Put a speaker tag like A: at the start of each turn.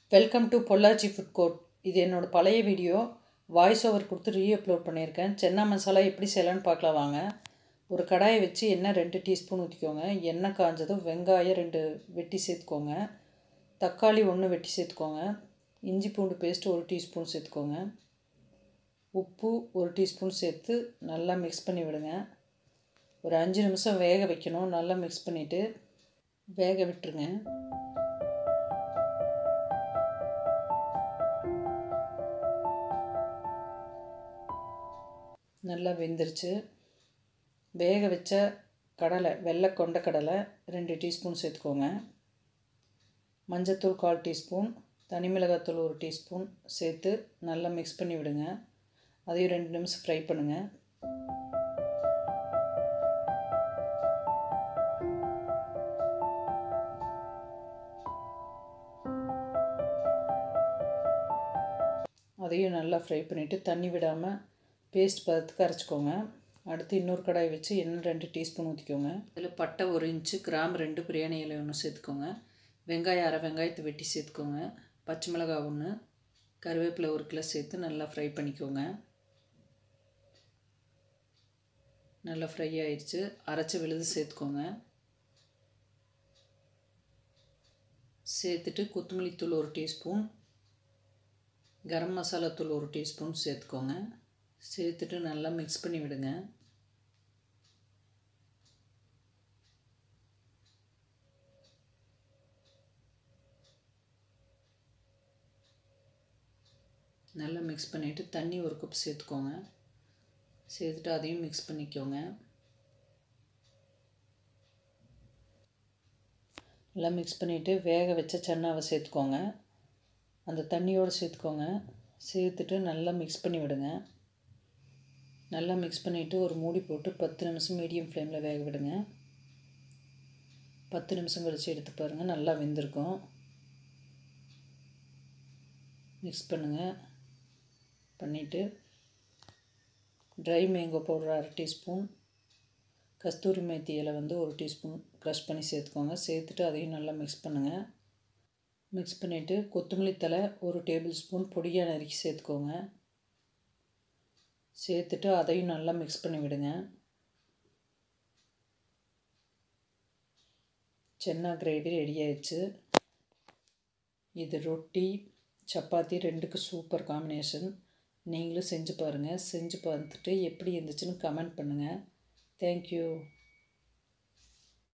A: welcome to Pollachi food court இது என்னோடய பழைய வீடியோ வாய்ஸ் ஓவர் கொடுத்து ரீ அப்லோட் பண்ணியிருக்கேன் சென்னா மசாலா எப்படி செய்யலான்னு பார்க்கலாம் வாங்க ஒரு கடாயை வச்சு எண்ணெய் ரெண்டு டீஸ்பூன் ஊற்றிக்கோங்க எண்ணெய் காஞ்சதும் வெங்காயம் ரெண்டு வெட்டி சேர்த்துக்கோங்க தக்காளி ஒன்று வெட்டி சேர்த்துக்கோங்க இஞ்சி பூண்டு பேஸ்ட்டு ஒரு டீஸ்பூன் சேர்த்துக்கோங்க உப்பு ஒரு டீஸ்பூன் சேர்த்து நல்லா மிக்ஸ் பண்ணி விடுங்க ஒரு அஞ்சு நிமிஷம் வேக வைக்கணும் நல்லா மிக்ஸ் பண்ணிவிட்டு வேக விட்டுருங்க நல்லா வெந்துருச்சு வேக வச்ச கடலை வெள்ளை கொண்ட கடலை ரெண்டு டீஸ்பூன் சேர்த்துக்கோங்க மஞ்சத்தூள் கால் டீஸ்பூன் தனி மிளகாத்தூள் ஒரு டீஸ்பூன் சேர்த்து நல்லா மிக்ஸ் பண்ணி விடுங்க அதையும் ரெண்டு நிமிஷம் ஃப்ரை பண்ணுங்கள் அதையும் நல்லா ஃப்ரை பண்ணிவிட்டு தண்ணி விடாமல் பேஸ்ட் பதத்துக்கு அரைச்சிக்கோங்க அடுத்து இன்னொரு கடாய் வச்சு எண்ணெய் ரெண்டு டீஸ்பூன் ஊற்றிக்கோங்க இதில் பட்டை ஒரு இன்ச்சு கிராம் ரெண்டு பிரியாணி இலை ஒன்று சேர்த்துக்கோங்க வெங்காயம் அரை வெங்காயத்தை வெட்டி சேர்த்துக்கோங்க பச்சை மிளகாய் ஒன்று கருவேப்பிலை ஒரு கிலோ சேர்த்து நல்லா ஃப்ரை பண்ணிக்கோங்க நல்லா ஃப்ரை ஆயிடுச்சு அரைச்சி விழுது சேர்த்துக்கோங்க சேர்த்துட்டு கொத்தமல்லி தூள் ஒரு டீஸ்பூன் கரம் மசாலா தூள் ஒரு டீஸ்பூன் சேர்த்துக்கோங்க சேர்த்துட்டு நல்லா மிக்ஸ் பண்ணி விடுங்க நல்லா மிக்ஸ் பண்ணிவிட்டு தண்ணி ஒரு கப் சேர்த்துக்கோங்க சேர்த்துட்டு அதையும் மிக்ஸ் பண்ணிக்கோங்க நல்லா மிக்ஸ் பண்ணிவிட்டு வேக வச்ச சென்னாவை சேர்த்துக்கோங்க அந்த தண்ணியோடு சேர்த்துக்கோங்க சேர்த்துட்டு நல்லா மிக்ஸ் பண்ணி விடுங்க நல்லா மிக்ஸ் பண்ணிவிட்டு ஒரு மூடி போட்டு பத்து நிமிஷம் மீடியம் ஃப்ளேமில் வேக விடுங்க பத்து நிமிஷம் கழித்து எடுத்து பாருங்கள் நல்லா வெந்திருக்கும் மிக்ஸ் பண்ணுங்கள் பண்ணிவிட்டு ட்ரை மேங்கோ பவுடர் அரை டீஸ்பூன் கஸ்தூரி மேத்தி இலை வந்து ஒரு டீஸ்பூன் க்ரஷ் பண்ணி சேர்த்துக்கோங்க சேர்த்துட்டு அதையும் நல்லா மிக்ஸ் பண்ணுங்கள் மிக்ஸ் பண்ணிவிட்டு கொத்தமல்லி தலை ஒரு டேபிள் ஸ்பூன் பொடியாக நறுக்கி சேர்த்துக்கோங்க சேர்த்துட்டு அதையும் நல்லா மிக்ஸ் பண்ணி விடுங்க சென்னா கிரேவி ரெடி ஆயிடுச்சு இது ரொட்டி சப்பாத்தி ரெண்டுக்கு சூப்பர் காம்பினேஷன் நீங்களும் செஞ்சு பாருங்கள் செஞ்சு பார்த்துட்டு எப்படி இருந்துச்சுன்னு கமெண்ட் பண்ணுங்கள் தேங்க்யூ